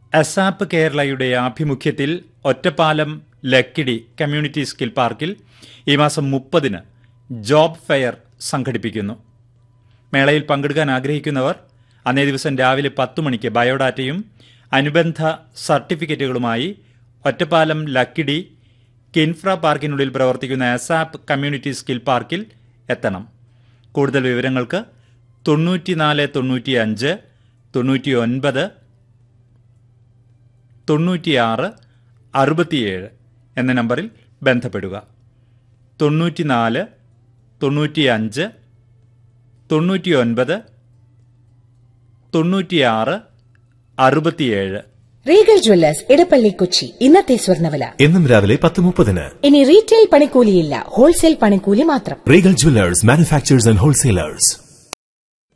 ASAP കേരളയുടെ ആഭിമുഖ്യത്തിൽ Ottapalam Lakkidi community skill പാർക്കിൽ ഈ മാസം മുപ്പതിന് ജോബ് ഫെയർ സംഘടിപ്പിക്കുന്നു മേളയിൽ പങ്കെടുക്കാൻ ആഗ്രഹിക്കുന്നവർ അന്നേ ദിവസം രാവിലെ പത്ത് മണിക്ക് ബയോഡാറ്റയും അനുബന്ധ സർട്ടിഫിക്കറ്റുകളുമായി ഒറ്റപ്പാലം ലക്കിടി കിൻഫ്ര പാർക്കിനുള്ളിൽ പ്രവർത്തിക്കുന്ന അസാപ്പ് കമ്മ്യൂണിറ്റി സ്കിൽ പാർക്കിൽ എത്തണം കൂടുതൽ വിവരങ്ങൾക്ക് തൊണ്ണൂറ്റിനാല് തൊണ്ണൂറ്റി അഞ്ച് തൊണ്ണൂറ്റി ഒൻപത് തൊണ്ണൂറ്റിയാറ് അറുപത്തിയേഴ് എന്ന നമ്പറിൽ ബന്ധപ്പെടുക തൊണ്ണൂറ്റിനാല് തൊണ്ണൂറ്റിയഞ്ച് തൊണ്ണൂറ്റിയൊൻപത് തൊണ്ണൂറ്റിയാറ് അറുപത്തിയേഴ് റീഗൽ ജ്വല്ലേഴ്സ് ഇടപ്പള്ളി കൊച്ചി ഇന്നത്തെ സ്വർണ്ണവില എന്നും രാവിലെ പത്ത് മുപ്പതിന് ഇനി റീറ്റെയിൽ പണിക്കൂലിയില്ല ഹോൾസെയിൽ പണിക്കൂലി മാത്രം Regal jewellers manufacturers and wholesalers